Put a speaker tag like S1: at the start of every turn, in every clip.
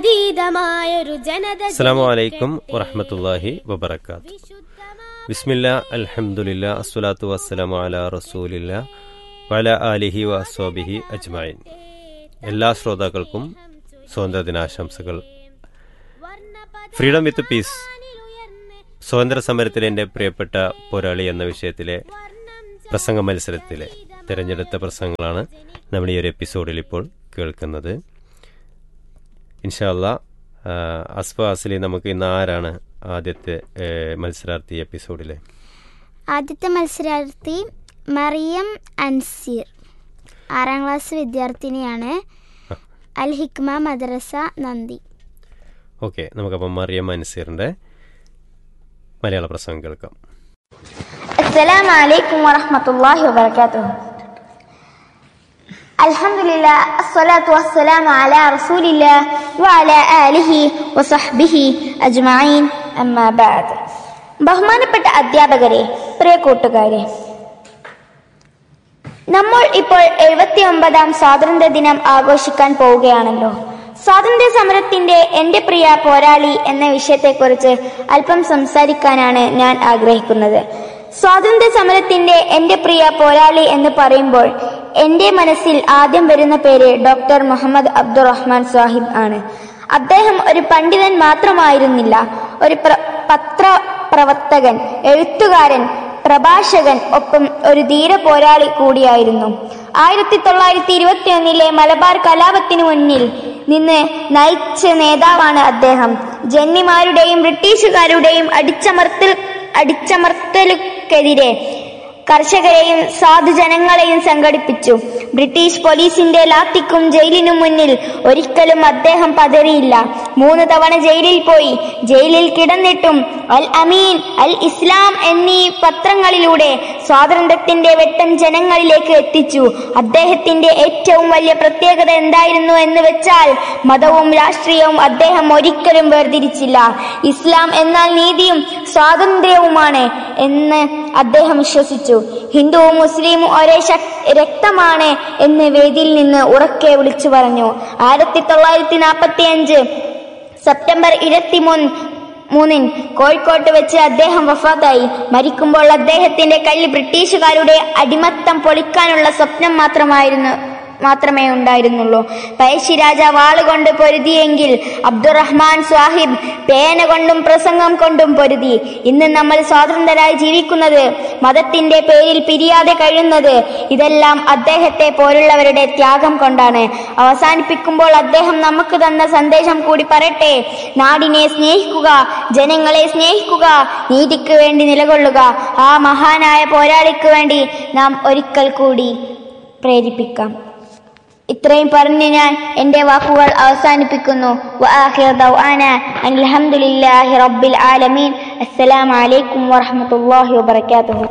S1: അതീതമായൊരു ജനത
S2: അസ്സലാമു അലൈക്കും വറഹമത്തല്ലാഹി വബർക്കാത്ത് ബിസ്മില്ല അൽഹംദുലില്ല അസ്സലാത്തു വസ്സലാമു അല റസൂലില്ല വല ആലിഹി വ അസ്വാബിഹി അജ്മായിൻ എല്ലാ ശ്രോതാക്കൾക്കും സ്വാതന്ത്ര്യ ദിനാശംസകൾ ഫ്രീഡം വിത്ത് പീസ് സ്വാതന്ത്ര്യ സമരത്തിലെ എൻ്റെ പ്രിയപ്പെട്ട പോരാളി എന്ന വിഷയത്തിലെ പ്രസംഗ മത്സരത്തിലെ തിരഞ്ഞെടുത്ത പ്രസംഗങ്ങളാണ് നമ്മൾ ഈ ഒരു എപ്പിസോഡിൽ ഇപ്പോൾ കേൾക്കുന്നത് ഇൻഷാല്ല അസ്ഫ അസ്ലി നമുക്ക് ഇന്ന് ആരാണ് ആദ്യത്തെ ഏ, മത്സരാർത്ഥി എപ്പിസോഡിലെ
S3: ആദ്യത്തെ മത്സരാർത്ഥി മറിയം അൻസീർ ആറാം ക്ലാസ് വിദ്യാർത്ഥിനിയാണ് അൽ ഹിക്മ മദ്രസ നന്ദി
S2: ഓക്കെ നമുക്കപ്പം മറിയം അൻസീറിൻ്റെ മലയാള പ്രസംഗം കേൾക്കാം
S4: السلام عليكم ورحمة الله وبركاته الحمد لله الصلاة والسلام على رسول الله وعلى آله وصحبه أجمعين أما بعد ബഹുമാനപ്പെട്ട അധ്യാപകരെ പ്രിയ കൂട്ടുകാരെ നമ്മൾ ഇപ്പോൾ എഴുപത്തി ഒമ്പതാം സ്വാതന്ത്ര്യ ദിനം ആഘോഷിക്കാൻ പോവുകയാണല്ലോ സ്വാതന്ത്ര്യ സമരത്തിന്റെ എന്റെ പ്രിയ പോരാളി എന്ന വിഷയത്തെക്കുറിച്ച് അല്പം സംസാരിക്കാനാണ് ഞാൻ ആഗ്രഹിക്കുന്നത് സ്വാതന്ത്ര്യ സമരത്തിന്റെ എന്റെ പ്രിയ പോരാളി എന്ന് പറയുമ്പോൾ എന്റെ മനസ്സിൽ ആദ്യം വരുന്ന പേര് ഡോക്ടർ മുഹമ്മദ് അബ്ദുറഹ്മാൻ സാഹിബ് ആണ് അദ്ദേഹം ഒരു പണ്ഡിതൻ മാത്രമായിരുന്നില്ല ഒരു പ്ര- പത്ര പ്രവർത്തകൻ എഴുത്തുകാരൻ പ്രഭാഷകൻ ഒപ്പം ഒരു ധീര പോരാളി കൂടിയായിരുന്നു ആയിരത്തി തൊള്ളായിരത്തി ഇരുപത്തി ഒന്നിലെ മലബാർ കലാപത്തിനു മുന്നിൽ നിന്ന് നയിച്ച നേതാവാണ് അദ്ദേഹം ജന്മിമാരുടെയും ബ്രിട്ടീഷുകാരുടെയും അടിച്ചമർത്തൽ അടിച്ചമർത്തലുക്കെതിരെ കർഷകരെയും സാധുജനങ്ങളെയും സംഘടിപ്പിച്ചു ബ്രിട്ടീഷ് പോലീസിന്റെ ലാത്തിക്കും ജയിലിനും മുന്നിൽ ഒരിക്കലും അദ്ദേഹം പതറിയില്ല മൂന്ന് തവണ ജയിലിൽ പോയി ജയിലിൽ കിടന്നിട്ടും അൽ അമീൻ അൽ ഇസ്ലാം എന്നീ പത്രങ്ങളിലൂടെ സ്വാതന്ത്ര്യത്തിന്റെ വെട്ടം ജനങ്ങളിലേക്ക് എത്തിച്ചു അദ്ദേഹത്തിന്റെ ഏറ്റവും വലിയ പ്രത്യേകത എന്തായിരുന്നു എന്ന് വെച്ചാൽ മതവും രാഷ്ട്രീയവും അദ്ദേഹം ഒരിക്കലും വേർതിരിച്ചില്ല ഇസ്ലാം എന്നാൽ നീതിയും സ്വാതന്ത്ര്യവുമാണ് എന്ന് അദ്ദേഹം വിശ്വസിച്ചു ഹിന്ദുവും മുസ്ലിമും ഒരേ ശക്- രക്തമാണ് എന്ന് വേദിയിൽ നിന്ന് ഉറക്കെ വിളിച്ചു പറഞ്ഞു ആയിരത്തി തൊള്ളായിരത്തി നാൽപ്പത്തി അഞ്ച് സെപ്റ്റംബർ ഇരുപത്തിമൂന്ന് മൂന്നിന് കോഴിക്കോട്ട് വെച്ച് അദ്ദേഹം വഫാത്തായി മരിക്കുമ്പോൾ അദ്ദേഹത്തിന്റെ കയ്യിൽ ബ്രിട്ടീഷുകാരുടെ അടിമത്തം പൊളിക്കാനുള്ള സ്വപ്നം മാത്രമായിരുന്നു മാത്രമേ ഉണ്ടായിരുന്നുള്ളൂ പഴശ്ശിരാജ വാളുകൊണ്ട് പൊരുതിയെങ്കിൽ അബ്ദുറഹ്മാൻ സ്വാഹിബ് പേന കൊണ്ടും പ്രസംഗം കൊണ്ടും പൊരുതി ഇന്ന് നമ്മൾ സ്വാതന്ത്ര്യരായി ജീവിക്കുന്നത് മതത്തിന്റെ പേരിൽ പിരിയാതെ കഴിയുന്നത് ഇതെല്ലാം അദ്ദേഹത്തെ പോലുള്ളവരുടെ ത്യാഗം കൊണ്ടാണ് അവസാനിപ്പിക്കുമ്പോൾ അദ്ദേഹം നമുക്ക് തന്ന സന്ദേശം കൂടി പറയട്ടെ നാടിനെ സ്നേഹിക്കുക ജനങ്ങളെ സ്നേഹിക്കുക നീതിക്ക് വേണ്ടി നിലകൊള്ളുക ആ മഹാനായ പോരാളിക്ക് വേണ്ടി നാം ഒരിക്കൽ കൂടി പ്രേരിപ്പിക്കാം ഇത്രയും പറഞ്ഞ് ഞാൻ എന്റെ വാക്കുകൾ അവസാനിപ്പിക്കുന്നു വആഖിറു ദഅ്വാന അനിൽ ഹംദുലില്ലാഹി റബ്ബിൽ ആലമീൻ അസ്സലാമു അലൈക്കും വറഹ്മത്തുള്ളാഹി വബറകാതുഹു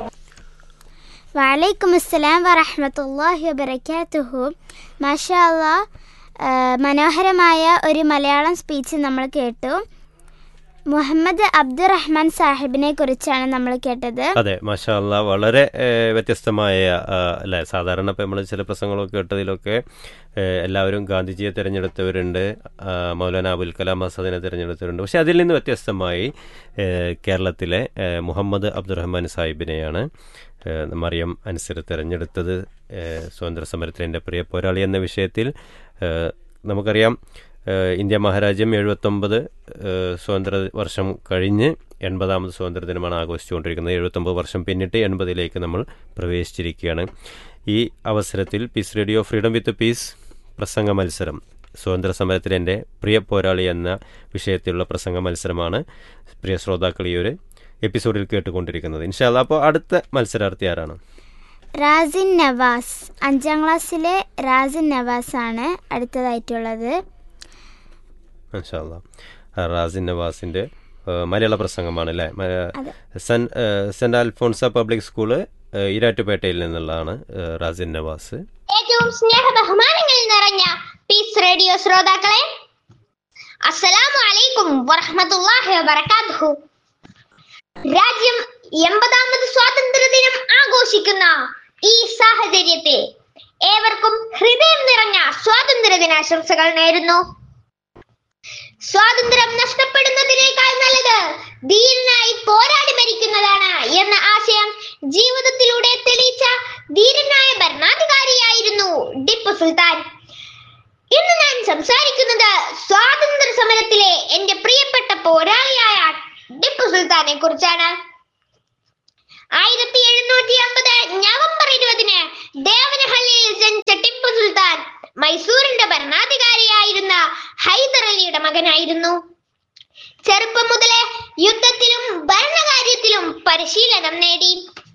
S3: വലൈക്കും അസ്സലാം വറഹമത്തല്ലാഹി വബർക്കാത്തുഹു മാഷാ അല്ലാ ആ, മനോഹരമായ ഒരു മലയാളം സ്പീച്ച് നമ്മൾ കേട്ടു മുഹമ്മദ് അബ്ദുറഹ്മാൻ സാഹിബിനെ കുറിച്ചാണ് നമ്മൾ കേട്ടത്
S2: അതെ മാഷാ അല്ലാ വളരെ ഏ, വ്യത്യസ്തമായ ആ, അല്ലെ സാധാരണ ഇപ്പം നമ്മൾ ചില പ്രസംഗങ്ങളൊക്കെ കേട്ടതിലൊക്കെ ഏ, എല്ലാവരും ഗാന്ധിജിയെ തിരഞ്ഞെടുത്തവരുണ്ട് ആ, മൗലാന അബുൽ കലാം ആസാദിനെ തിരഞ്ഞെടുത്തവരുണ്ട് പക്ഷെ അതിൽ നിന്ന് വ്യത്യസ്തമായി ഏ, കേരളത്തിലെ ഏ, മുഹമ്മദ് അബ്ദുറഹ്മാൻ സാഹിബിനെയാണ് ഏ, മറിയം അനുസർ തിരഞ്ഞെടുത്തത് ഏ, സ്വാതന്ത്ര്യ സമരത്തിലെ എൻ്റെ പ്രിയ പോരാളി എന്ന വിഷയത്തിൽ ഏ, നമുക്കറിയാം ഏഹ് ഇന്ത്യ മഹാരാജ്യം എഴുപത്തൊമ്പത് ഏഹ് സ്വാതന്ത്ര്യ വർഷം കഴിഞ്ഞ് എൺപതാമത് സ്വാതന്ത്ര്യ ദിനമാണ് ആഘോഷിച്ചുകൊണ്ടിരിക്കുന്നത് എഴുപത്തൊമ്പത് വർഷം പിന്നിട്ട് എൺപതിലേക്ക് നമ്മൾ പ്രവേശിച്ചിരിക്കുകയാണ് ഈ അവസരത്തിൽ peace radio freedom with peace പ്രസംഗ മത്സരം സ്വാതന്ത്ര്യ സമരത്തിലെ എൻ്റെ പ്രിയ പോരാളി എന്ന വിഷയത്തിലുള്ള പ്രസംഗ മത്സരമാണ് പ്രിയ ശ്രോതാക്കൾ ഈ ഒരു എപ്പിസോഡിൽ കേട്ടുകൊണ്ടിരിക്കുന്നത് ഇൻഷാല്ല അപ്പോൾ അടുത്ത മത്സരാർത്ഥി ആരാണ്
S3: റാസിൻ നവാസ് അഞ്ചാം ക്ലാസ്സിലെ റാസിൻ നവാസ് ആണ് അടുത്തതായിട്ടുള്ളത്
S2: ഇൻഷാല്ല റാസിൻ നവാസിന്റെ ഏഹ്, മലയാള പ്രസംഗമാണ് അല്ലേ മ-
S3: അതെ.
S2: സെൻ ഏഹ്, സെന്റ് അൽഫോൺസ പബ്ലിക് സ്കൂള് ഏഹ്, ഇരാറ്റുപേട്ടയിൽ നിന്നുള്ളതാണ് ഏഹ്, റാസിൻ നവാസ്
S5: ഏറ്റവും സ്നേഹ ബഹുമാനങ്ങളിൽ നിറഞ്ഞ പീസ് റേഡിയോ ശ്രോതാക്കളെ അസ്സലാമു അലൈക്കും വറഹ്മത്തുള്ളാഹി വബറകാതുഹു രാജ്യം എൺപതാമത് സ്വാതന്ത്ര്യ ദിനം ആഘോഷിക്കുന്ന ഈ സാഹചര്യത്തിൽ ഏവർക്കും ഹൃദയം നിറഞ്ഞ സ്വാതന്ത്ര്യ ദിനാശംസകൾ നേരുന്നു സ്വാതന്ത്ര്യം നഷ്ടപ്പെടുന്നതിനേക്കാൾ നല്ലത് ധീരനായി പോരാടി മരിക്കുന്നതാണ് എന്ന ആശയം ജീവിതത്തിലൂടെ തെളിയിച്ച ധീരനായ ഭരണാധികാരിയായിരുന്നു ടിപ്പു സുൽത്താൻ ഇന്ന് ഞാൻ സംസാരിക്കുന്നത് സ്വാതന്ത്ര്യ സമരത്തിലെ എന്റെ പ്രിയപ്പെട്ട പോരാളിയായ ടിപ്പു സുൽത്താനെ കുറിച്ചാണ് ആയിരത്തി എഴുന്നൂറ്റി അമ്പത് നവംബർ ഇരുപതിന് ദേവനഹള്ളിയിൽ ജനിച്ച ടിപ്പു സുൽത്താൻ മൈസൂരിന്റെ ഭരണാധികാരിയായിരുന്ന ഹൈദർ അലിയുടെ മകനായിരുന്നു ചെറുപ്പം മുതലേ യുദ്ധത്തിലും ഭരണകാര്യത്തിലും പരിശീലനം നേടി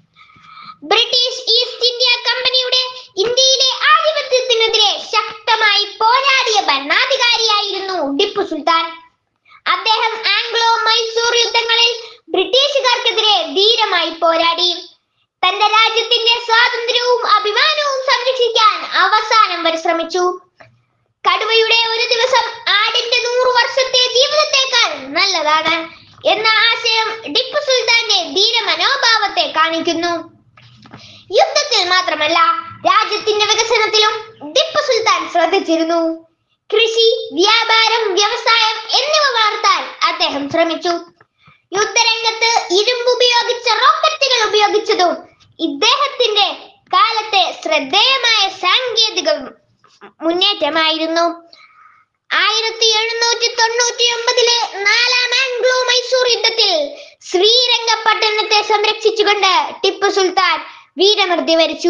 S5: ബ്രിട്ടീഷ് ഈസ്റ്റ് ഇന്ത്യ കമ്പനിയുടെ ഇന്ത്യയിലെ ആധിപത്യത്തിനെതിരെ ശക്തമായി പോരാടിയ ഭരണാധികാരിയായിരുന്നു ടിപ്പു സുൽത്താൻ അദ്ദേഹം ആംഗ്ലോ മൈസൂർ യുദ്ധങ്ങളിൽ ബ്രിട്ടീഷുകാർക്കെതിരെ ധീരമായി പോരാടി തന്റെ രാജ്യത്തിന്റെ സ്വാതന്ത്ര്യവും അഭിമാനവും സംരക്ഷിക്കാൻ അവസാനം വരെ ശ്രമിച്ചു കടുവയുടെ ഒരു ദിവസം ആടിന്റെ നൂറു വർഷത്തെ ജീവിതത്തേക്കാൾ നല്ലതാണ് എന്ന ആശയം ടിപ്പു സുൽത്താന്റെ ധീര മനോഭാവത്തെ കാണിക്കുന്നു യുദ്ധത്തിൽ മാത്രമല്ല രാജ്യത്തിന്റെ വികസനത്തിലും ടിപ്പു സുൽത്താൻ ശ്രദ്ധിച്ചിരുന്നു കൃഷി വ്യാപാരം വ്യവസായം എന്നിവ വളർത്താൻ അദ്ദേഹം ശ്രമിച്ചു യുദ്ധരംഗത്ത് ഇരുമ്പ് ഉപയോഗിച്ച റോക്കറ്റുകൾ ഉപയോഗിച്ചതും ഇദ്ദേഹത്തിന്റെ കാലത്തെ ശ്രദ്ധേയമായ സാങ്കേതിക മുന്നേറ്റമായിരുന്നു ആയിരത്തി എഴുന്നൂറ്റി തൊണ്ണൂറ്റി ഒമ്പതിലെ നാലാം ആംഗ്ലോ മൈസൂർ യുദ്ധത്തിൽ ശ്രീരംഗപട്ടണത്തെ സംരക്ഷിച്ചുകൊണ്ട് ടിപ്പു സുൽത്താൻ വീരമൃത്യു വരിച്ചു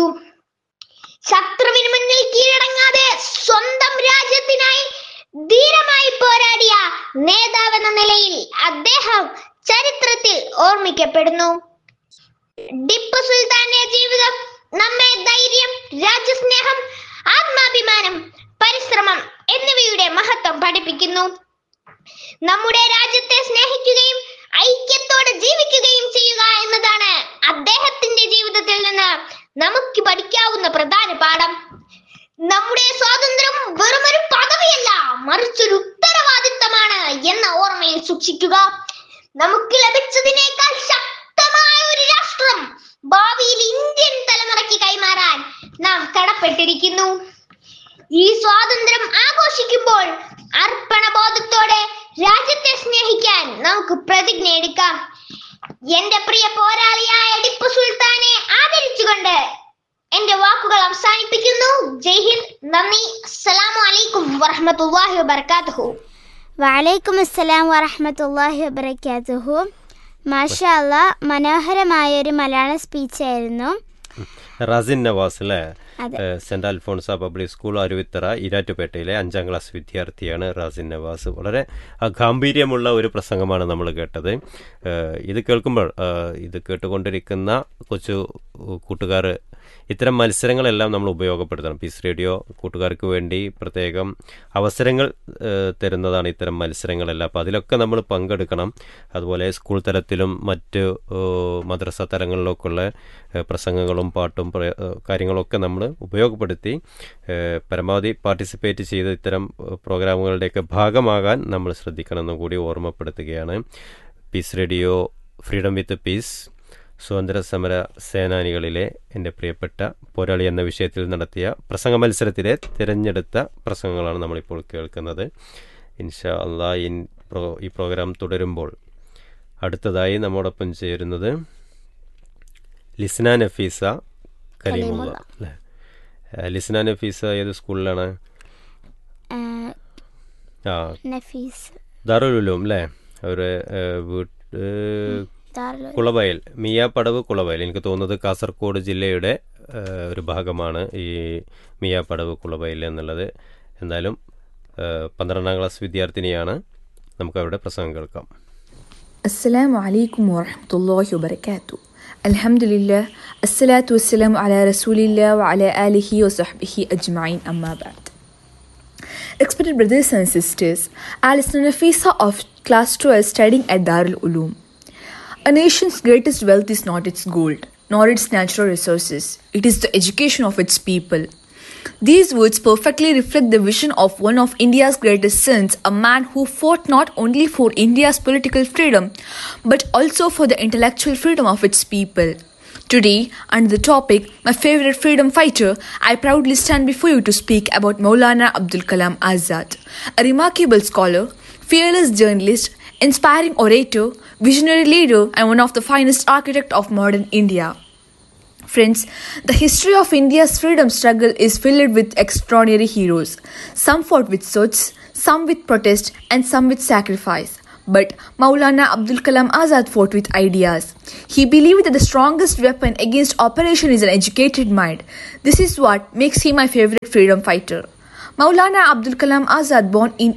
S5: ശത്രുവിന് മുന്നിൽ കീഴടങ്ങാതെ സ്വന്തം രാജ്യത്തിനായി ധീരമായി പോരാടിയ നേതാവെന്ന നിലയിൽ അദ്ദേഹം ചരിത്രത്തിൽ ഓർമ്മിക്കപ്പെടുന്നു ടിപ്പു സുൽത്താന്റെ ജീവിതം നമ്മെ ധൈര്യം രാജ്യസ്നേഹം ആത്മാഭിമാനം പരിശ്രമം എന്നിവയുടെ മഹത്വം പഠിപ്പിക്കുന്നു നമ്മുടെ രാജ്യത്തെ സ്നേഹിക്കുകയും ഐക്യത്തോടെ ജീവിക്കുകയും ചെയ്യുക എന്നതാണ് അദ്ദേഹത്തിന്റെ ജീവിതത്തിൽ നിന്ന് നമുക്ക് പഠിക്കാവുന്ന പ്രധാന പാഠം നമ്മുടെ സ്വാതന്ത്ര്യം വെറുമൊരു പദവിയല്ല മറിച്ചൊരു ഉത്തരവാദിത്തമാണ് എന്ന ഓർമ്മയിൽ സൂക്ഷിക്കുക നമുക്ക് ലഭിച്ചതിനേക്കാൾ ശക്തമായ ഒരു രാഷ്ട്രം ഭാവിയിൽ ഇന്ത്യൻ തലമുറയ്ക്ക് കൈമാറാൻ നാം കടപ്പെട്ടിരിക്കുന്നു ഈ സ്വാതന്ത്ര്യം ആഘോഷിക്കുമ്പോൾ അർപ്പണബോധത്തോടെ രാജ്യത്തെ സ്നേഹിക്കാൻ നമുക്ക് പ്രതിജ്ഞ എടുക്കാം എന്റെ പ്രിയ പോരാളിയായ ടിപ്പു സുൽത്താനെ ആദരിച്ചുകൊണ്ട് എന്റെ വാക്കുകൾ അവസാനിപ്പിക്കുന്നു ജയ് ഹിന്ദ് നന്ദി അസ്സലാമു അലൈക്കും വറഹ്മത്തുള്ളാഹി വബർക്കാത്തുഹു
S3: വലൈക്കും അസ്സലാം വറഹമത്തല്ലാഹി വബർക്കാത്തുഹു മാഷാ അല്ലാ മനോഹരമായ ഒരു മലയാളം സ്പീച്ച് ആയിരുന്നു
S2: റസിൻ നവാസ് അല്ലേ
S3: അതെ.
S2: ഏഹ് saint Alphonsa public school Aruvithura ഇരാറ്റുപേട്ടയിലെ അഞ്ചാം ക്ലാസ് വിദ്യാർത്ഥിയാണ് റാസിൻ നവാസ് വളരെ ആ, ഗാംഭീര്യമുള്ള ഒരു പ്രസംഗമാണ് നമ്മൾ കേട്ടത് ഏഹ് ഇത് കേൾക്കുമ്പോൾ ഏഹ് ഇത് കേട്ടുകൊണ്ടിരിക്കുന്ന കൊച്ചു കൂട്ടുകാർ ഇത്തരം മത്സരങ്ങളെല്ലാം നമ്മൾ ഉപയോഗപ്പെടുത്തണം പീസ് റേഡിയോ കൂട്ടുകാർക്ക് വേണ്ടി പ്രത്യേകം അവസരങ്ങൾ ഏഹ് തരുന്നതാണ് ഇത്തരം മത്സരങ്ങളെല്ലാം അപ്പോൾ അതിലൊക്കെ നമ്മൾ പങ്കെടുക്കണം അതുപോലെ സ്കൂൾ തലത്തിലും മറ്റ് ഏഹ് മദ്രസ തലങ്ങളിലൊക്കെയുള്ള ഏഹ് പ്രസംഗങ്ങളും പാട്ടും പ്ര- ഏഹ് കാര്യങ്ങളൊക്കെ നമ്മൾ ഉപയോഗപ്പെടുത്തി ഏഹ് പരമാവധി പാർട്ടിസിപ്പേറ്റ് ചെയ്ത് ഇത്തരം ഏഹ് പ്രോഗ്രാമുകളുടെയൊക്കെ ഭാഗമാകാൻ നമ്മൾ ശ്രദ്ധിക്കണമെന്നും കൂടി ഓർമ്മപ്പെടുത്തുകയാണ് peace radio freedom with peace സ്വാതന്ത്ര്യ സമര സേനാനികളിലെ എൻ്റെ പ്രിയപ്പെട്ട പോരാളി എന്ന വിഷയത്തിൽ നടത്തിയ പ്രസംഗ മത്സരത്തിലെ തിരഞ്ഞെടുത്ത പ്രസംഗങ്ങളാണ് നമ്മളിപ്പോൾ കേൾക്കുന്നത് ഇൻഷാ അള്ളാ ഇൻ പ്രോ ഈ പ്രോഗ്രാം തുടരുമ്പോൾ അടുത്തതായി നമ്മോടൊപ്പം ചേരുന്നത് ലിസ്ന നഫീസ കലീമുള്ള അല്ലേ ഏഹ് ലിസ്ന നഫീസ ഏത് സ്കൂളിലാണ്
S3: ആ,
S2: ആ
S3: നഫീസ്
S2: ദാറുൽ ഉലൂം അല്ലേ അവർ വീട്ട് ഏഹ്
S3: ദാറുൽ
S2: കുളവയൽ മിയാപ്പടവ് കുളവയൽ എനിക്ക് തോന്നുന്നത് കാസർഗോഡ് ജില്ലയുടെ ഏഹ്, ഒരു ഭാഗമാണ് ഈ മിയാപ്പടവ് കുളവയൽ എന്നുള്ളത് എന്തായാലും ഏഹ്, പന്ത്രണ്ടാം ക്ലാസ് വിദ്യാർത്ഥിനിയാണ് നമുക്ക് അവരുടെ പ്രസംഗം കേൾക്കാം
S1: السلام عليكم ورحمة الله وبركاته الحمد لله الصلاة والسلام على رسول الله وعلى آله وصحبه أجمعين أما بعد Respected brothers and sisters, Alice Nafisa of class 12 studying at Darul Uloom. A nation's greatest wealth is not its gold, nor its natural resources. It is the education of its people. These words perfectly reflect the vision of one of India's greatest sons, a man who fought not only for India's political freedom, but also for the intellectual freedom of its people. Today, under the topic My Favorite Freedom Fighter, I proudly stand before you to speak about Maulana Abdul Kalam Azad, a remarkable scholar, fearless journalist, inspiring orator, visionary leader, and one of the finest architects of modern India. Friends, the history of India's freedom struggle is filled with extraordinary heroes. Some fought with swords, some with protest, and some with sacrifice. But Maulana Abdul Kalam Azad fought with ideas. He believed that the strongest weapon against oppression is an educated mind. This is what makes him my favorite freedom fighter. Maulana Abdul Kalam Azad, born in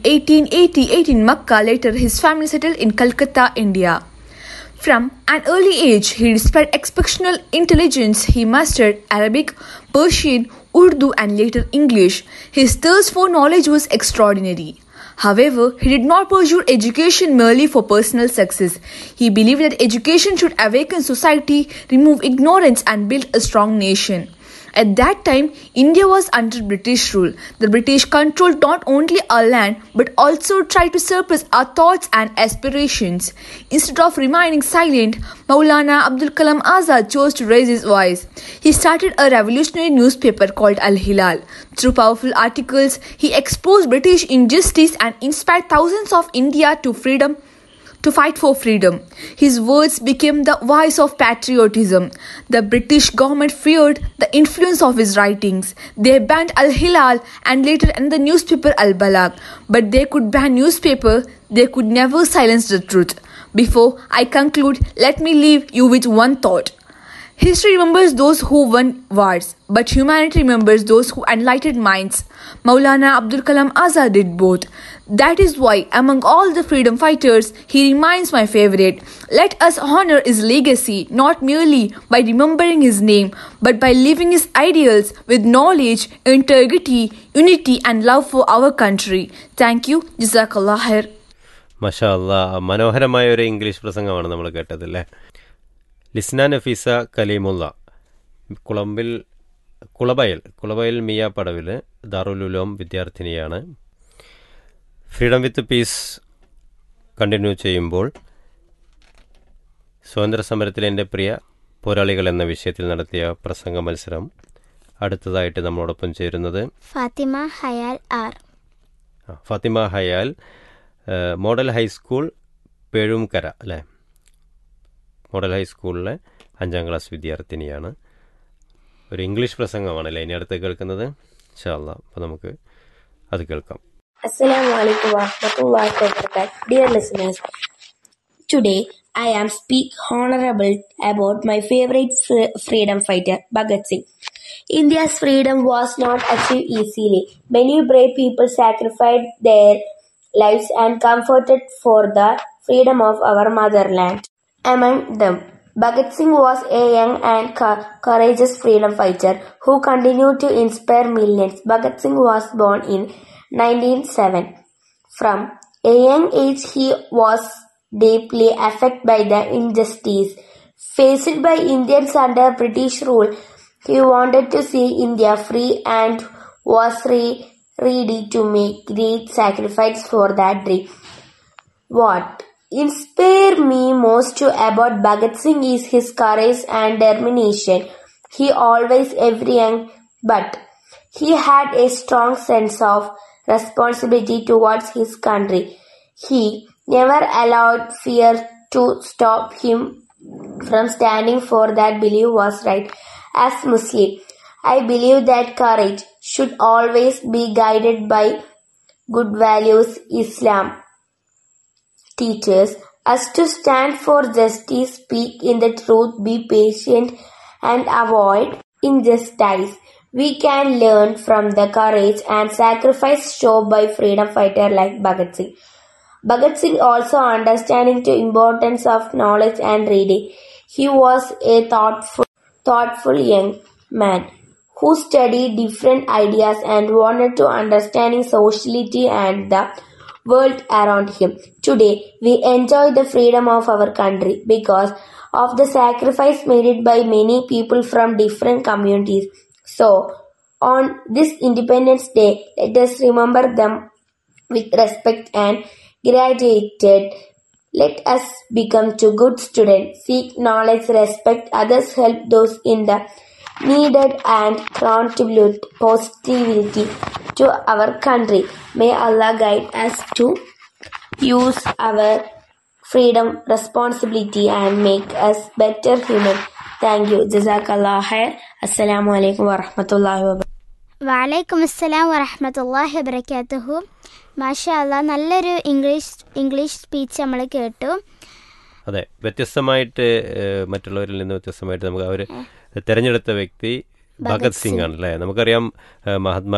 S1: 1888 in Makkah, later his family settled in Calcutta, India. From an early age, he displayed exceptional intelligence. He mastered Arabic, Persian, Urdu, and later English. His thirst for knowledge was extraordinary. However, he did not pursue education merely for personal success. He believed that education should awaken society, remove ignorance, and build a strong nation. At that time, India was under British rule. The British controlled not only our land but also tried to suppress our thoughts and aspirations. Instead of remaining silent, Maulana Abdul Kalam Azad chose to raise his voice. He started a revolutionary newspaper called Al Hilal. Through powerful articles, he exposed British injustice and inspired thousands of India to freedom to fight for freedom. His words became the voice of patriotism. The British government feared the influence of his writings. They banned Al Hilal and later and the newspaper Al Balagh. But they could ban newspaper, they could never silence the truth. Before I conclude, let me leave you with one thought. History remembers those who won wars, but humanity remembers those who enlightened minds. Maulana Abdul Kalam Azad did both. That is why, among all the freedom fighters, he remains my favorite. Let us honor his legacy not merely by remembering his name, but by living his ideals with knowledge, integrity, unity, and love for our country. Thank you. Jazakallah khair.
S2: മഷാ അല്ലാ മനോഹരമായ ഒരു English പ്രസംഗമാണ് നമ്മൾ കേട്ടതല്ലേ ലിസ്ന നഫീസ കലീമുള്ള കുളമ്പിൽ കുളബയൽ കുളബയൽ മിയ പടവിൽ ദാറുലുലോം വിദ്യാർത്ഥിനിയാണ് freedom with piece continue ചെയ്യുമ്പോൾ സ്വാതന്ത്ര്യ സമരത്തിലെ എൻ്റെ പ്രിയ പോരാളികൾ എന്ന വിഷയത്തിൽ നടത്തിയ പ്രസംഗ മത്സരം അടുത്തതായിട്ട് നമ്മളോടൊപ്പം ചേരുന്നത്
S3: ഫാത്തിമ ഹയാൽ ആർ
S2: ആ, ഫാത്തിമ ഹയാൽ ഏഹ്, മോഡൽ ഹൈസ്കൂൾ പേഴുംകര അല്ലേ മോഡൽ ഹൈസ്കൂളിലെ അഞ്ചാം ക്ലാസ് വിദ്യാർത്ഥിനിയാണ് ഒരു ഇംഗ്ലീഷ് പ്രസംഗമാണ് അല്ലേ ഇനി അടുത്ത് കേൾക്കുന്നത് ഇൻഷാല്ല അപ്പോൾ നമുക്ക് അത് കേൾക്കാം
S6: Assalamu alaikum wa rahmatullahi wa barakatuh. Dear listeners, today I am speak honorable about my favorite fr- freedom fighter, Bhagat Singh. India's freedom was not achieved easily. Many brave people sacrificed their lives and comforted for the freedom of our motherland. Among them, Bhagat Singh was a young and co- courageous freedom fighter who continued to inspire millions. Bhagat Singh was born in 1907. From a young age, he was deeply affected by the injustice faced by Indians under British rule. He wanted to see India free and was re- ready to make great sacrifice for that dream. What inspired me most to about Bhagat Singh is his courage and determination. He always every young, but he had a strong sense of responsibility towards his country. He never allowed fear to stop him from standing for that belief was right. As Muslim, I believe that courage should always be guided by good values Islam teaches us to stand for justice, speak in the truth, be patient, and avoid injustice. We can learn from the courage and sacrifice shown by freedom fighter like Bhagat Singh. Bhagat Singh also understanding the importance of knowledge and reading. He was a thoughtful, thoughtful young man who studied different ideas and wanted to understanding society and the world around him. Today, we enjoy the freedom of our country because of the sacrifice made by many people from different communities. So, on this Independence Day, let us remember them with respect and gratitude. Let us become to good students, seek knowledge, respect others, help those in the needed and contribute positivity to our country. May Allah guide us to use our freedom responsibility and make us better human. Thank you. Jazakallah khair. Assalamu alaikum wa rahmatullahi wa barakatuh.
S3: വലൈക്കും അസ്സലാം വറഹമത്തല്ലാഹി വബർക്കാത്തുഹു മാഷാ അല്ലാ നല്ലൊരു English English speech നമ്മൾ കേട്ടു
S2: അതെ വ്യത്യസ്തമായിട്ട് ഏഹ്, മറ്റുള്ളവരിൽ നിന്ന് വ്യത്യസ്തമായിട്ട് നമുക്ക് അവർ തിരഞ്ഞെടുത്ത വ്യക്തി ഭഗത് സിംഗ് ആണ് അല്ലേ നമുക്കറിയാം ഏഹ്, മഹാത്മാ